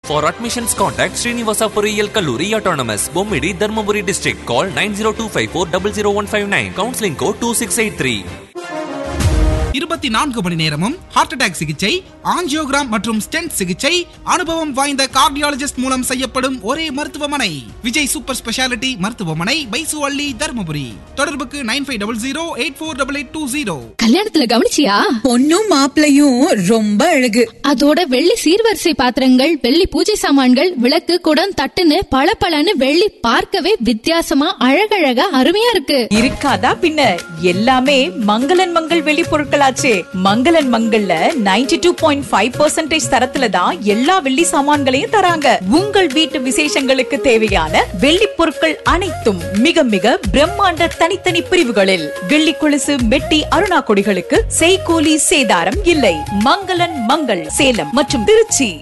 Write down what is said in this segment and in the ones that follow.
For admissions, contact Srinivasa Poriyal Kalluri Autonomous, Bommidi, Dharmaburi District. Call 90254 Counseling code 2683. இருபத்தி நான்கு மணி நேரமும் heart attack சிகிச்சை ஆஞ்சியோகிராம் மற்றும் ஸ்டென்ட் சிகிச்சை அனுபவம் வாய்ந்த கார்டியாலஜிஸ்ட் மூலம் செய்யப்படும் ஒரே மருத்துவமனை விஜய் சூப்பர் ஸ்பெஷாலிட்டி மருத்துவமனை பைசுவள்ளி தருமபுரி தொடர்புக்கு nine five double zero eight four double eight two zero கல்யாணத்துல கவனிச்சியா பொண்ணும் மாப்பிளையும் ரொம்ப அழகு அதோட வெள்ளி சீர்வரிசை பாத்திரங்கள் வெள்ளி பூஜை சாமான்கள் விளக்கு குடம் தட்டுன்னு பளபளன்னு வெள்ளி பார்க்கவே வித்தியாசமா அழகழகா அருமையா இருக்கு இருக்காதா பின்ன எல்லாமே மங்களன் மங்கள் வெளி பொருட்களாச்சே மங்களன் மங்கள்ல 92.5% டூ பாயிண்ட் ஃபைவ் தரத்துல தான் எல்லா வெள்ளி சாமான்களையும் தராங்க உங்கள் வீட்டு விசேஷங்களுக்கு தேவையான வெள்ளி பொருட்கள் அனைத்தும் மிக மிக பிரம்மாண்ட தனித்தனி பிரிவுகளில் வெள்ளி கொலுசு மெட்டி அருணா கொடிகளுக்கு செய்கூலி சேதாரம் இல்லை மங்களன் மங்கள் சேலம் மற்றும் திருச்சி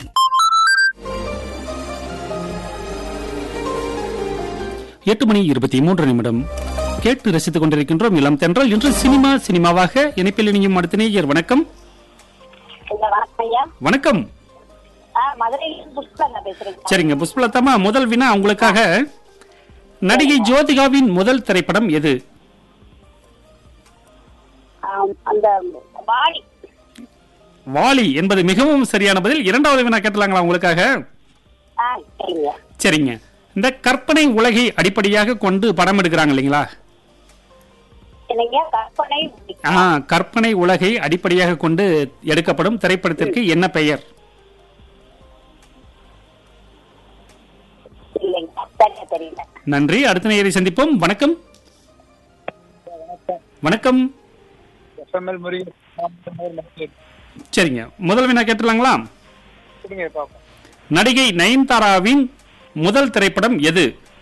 எட்டு மணி இருபத்தி மூன்று நிமிடம் கேட்டு ரசித்துக் கொண்டிருக்கின்றோம் இளம் தென்றல் இன்று சினிமா சினிமாவாக இணைப்பில் இணையும் அடுத்த நேயர் வணக்கம் இந்த வணக்கம் ஐயா வணக்கம் ஆ, மதுரையிலிருந்து புஷ்பலங்க பேசுறேங்க சரிங்க புஷ்பலதாமா முதல் வினா உங்களுக்காக நடிகை ஜோதிகாவின் முதல் திரைப்படம் எது ஆம், அந்த வாடி வாலி என்பது மிகவும் சரியான பதில் இரண்டாவது வினா கேட்டலாங்களா உங்களுக்காக ஆ சரிங்க சரிங்க இந்த கற்பனை உலகை அடிப்படையாக கொண்டு படம் எடுக்கிறாங்க இல்லைங்களா என்னங்க கற்பனை ஆ கற்பனை உலகை அடிப்படையாக கொண்டு எடுக்கப்படும் திரைப்படத்திற்கு என்ன பெயர் இல்லைங்க சரியா தெரியல நன்றி அடுத்த நேயரை சந்திப்போம் வணக்கம் வணக்கம் எஃப்எம்எல் முருகன் சரிங்க முதல் வினா கேட்டுலாங்களா சரிங்க பாப்போம் நடிகை நயன்தாராவின் முதல் திரைப்படம் எது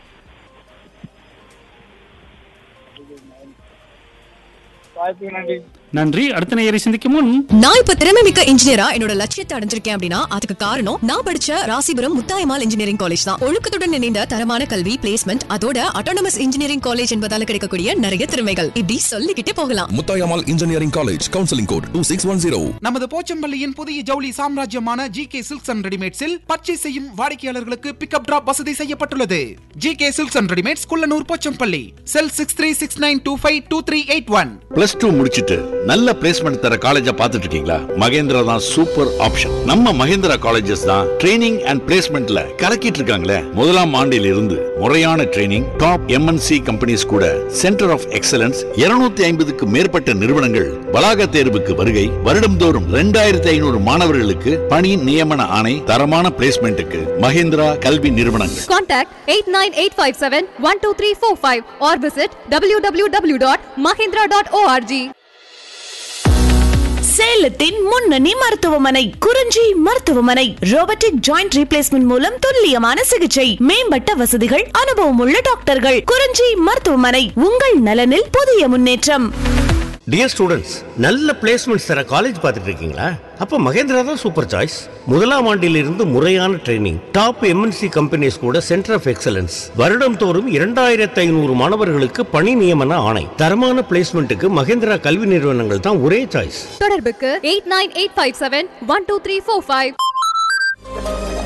வாய்ப்புக்கு நன்றி நன்றி அடுத்த நேயரை சந்திக்கும் முன் நான் இப்ப திறமை மிக்க இன்ஜினியரா என்னோட லட்சியத்தை அடைஞ்சிருக்கேன் அப்படின்னா அதுக்கு காரணம் நான் படிச்ச ராசிபுரம் முத்தாயமால் இன்ஜினியரிங் காலேஜ் தான் ஒழுக்கத்துடன் இணைந்த தரமான கல்வி பிளேஸ்மெண்ட் அதோட அட்டானமஸ் இன்ஜினியரிங் காலேஜ் என்பதால கிடைக்கக்கூடிய நிறைய திறமைகள் இப்படி சொல்லிக்கிட்டே போகலாம் Muthayammal engineering college counselling code two six one zero நமது போச்சம்பள்ளியின் புதிய ஜவுளி சாம்ராஜ்யமான ஜி கே சில்க்ஸ் அண்ட் ரெடிமேட்ஸில் பர்ச்சேஸ் செய்யும் வாடிக்கையாளர்களுக்கு பிக்கப் டிராப் வசதி செய்யப்பட்டுள்ளது G K silks and readymades Kullanur Pochampalli cell six three six nine two five two three eight one plus two முடிச்சிட்டு நல்ல பிளேஸ்மெண்ட் தர காலேஜா பார்த்துட்டு இருக்கீங்களா மகேந்திரா தான் சூப்பர் ஆப்ஷன் நம்ம மகேந்திரா காலேஜஸ் தான் ட்ரைனிங் அண்ட் பிளேஸ்மெண்ட்ல கலக்கிட்டு இருக்காங்களே முதலாம் ஆண்டில் இருந்து முறையான ட்ரைனிங் டாப் எம்என்சி கம்பெனிஸ் கூட சென்டர் ஆஃப் எக்ஸலன்ஸ் 250 ஐம்பதுக்கு மேற்பட்ட நிறுவனங்கள் வளாக தேர்வுக்கு வருகை வருடம்தோறும் ரெண்டாயிரத்தி ஐநூறு மாணவர்களுக்கு பணி நியமன ஆணை தரமான பிளேஸ்மெண்ட்டுக்கு மகேந்திரா கல்வி நிறுவனங்கள் Contact 89857-12345 or visit www.mahindra.org. சேலத்தின் முன்னணி மருத்துவமனை குறிஞ்சி மருத்துவமனை ரோபோட்டிக் ஜாயிண்ட் ரீப்ளேஸ்மெண்ட் மூலம் துல்லியமான சிகிச்சை மேம்பட்ட வசதிகள் அனுபவமுள்ள டாக்டர்கள் குறிஞ்சி மருத்துவமனை உங்கள் நலனில் புதிய முன்னேற்றம் டியர் ஸ்டூடெண்ட்ஸ் நல்ல பிளேஸ்மெண்ட்ஸ் தர காலேஜ் பார்த்துட்டு இருக்கீங்களா அப்போ மகேந்திரா தான் சூப்பர் சாய்ஸ் முதலாம் ஆண்டிலிருந்து முறையான ட்ரைனிங் டாப் எம்என்சி கம்பெனிஸ் கூட சென்டர் ஆஃப் எக்ஸலன்ஸ் வருடம் தோறும் இரண்டாயிரத்து ஐநூறு மாணவர்களுக்கு பணி நியமன ஆணை தரமான பிளேஸ்மெண்ட்டுக்கு மகேந்திரா கல்வி நிறுவனங்கள் தான் ஒரே சாய்ஸ் தொடர்புக்கு 89857-12345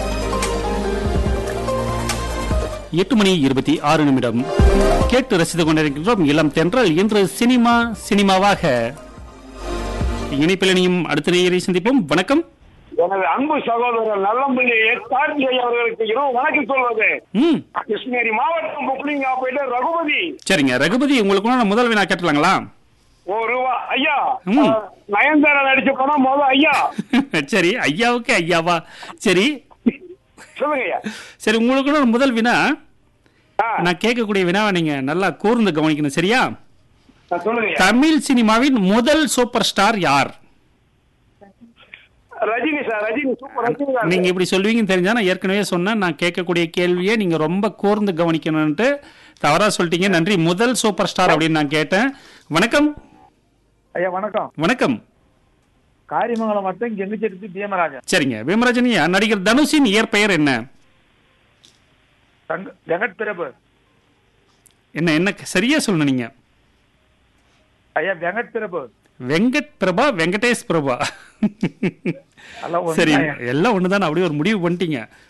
எட்டு மணி இருபத்தி ஆறு நிமிடம் கேட்டு ரசித்துக் கொண்டிருக்கின்றோம் இளம் தென்றல் இன்று சினிமா சினிமாவாக இணைப்பில் இணையும் அடுத்த நேயரை சந்திப்போம் வணக்கம் எனது அன்பு சகோதரர் நல்லம்பள்ளி கார்த்திகை அவர்களுக்கு இரவு வணக்கம் சொல்வது ம் கிருஷ்ணகிரி மாவட்டம் புக்லிங்கா போயிட்டு ரகுபதி சரிங்க ரகுபதி உங்களுக்கு நான் முதல் வினா கேட்டலாங்களா ஒரு ரூபா ஐயா ம். அஹ், நயன்தாரா நடிச்ச படம் முதல் ஐயா சரி ஐயாவுக்கு ஐயாவா சரி சொல்லுங்க ஐயா சரி உங்களுக்கு நான் முதல் வினா நான் கேட்கக்கூடிய வினாவை நீங்க நல்லா கூர்ந்து கவனிக்கணும் சரியா அஹ், சொல்லுங்க ஐயா. தமிழ் சினிமாவின் முதல் சூப்பர் ஸ்டார் யார் Rajini sir Rajini super Rajini sir நீங்க இப்படி சொல்லுவீங்கன்னு தெரிஞ்சா நான் ஏற்கனவே சொன்னேன் நான் கேட்கக்கூடிய கேள்வியை நீங்க ரொம்ப கூர்ந்து கவனிக்கணும்ட்டு தவறா சொல்லிட்டீங்க நன்றி முதல் சூப்பர் ஸ்டார் அப்படின்னு நான் கேட்டேன் வணக்கம் ஐயா வணக்கம் வணக்கம் காரியமங்கலம் மட்டும் கெங்குச்செடுத்து பீமராஜன் சரிங்க விமராஜனியா நடிகர் தனுஷின் இயற்பெயர் என்ன தங்க ஜெகத் பிரபு என்ன என்ன சரியா சொல்லணும் நீங்க ஐயா ஜெகத் பிரபு வெங்கட் பிரபா வெங்கடேஷ் பிரபா எல்லாம் ஒண்ணு சரி தான்யா. எல்லாம் ஒண்ணுதான் அப்படியே ஒரு முடிவு பண்ணிட்டீங்க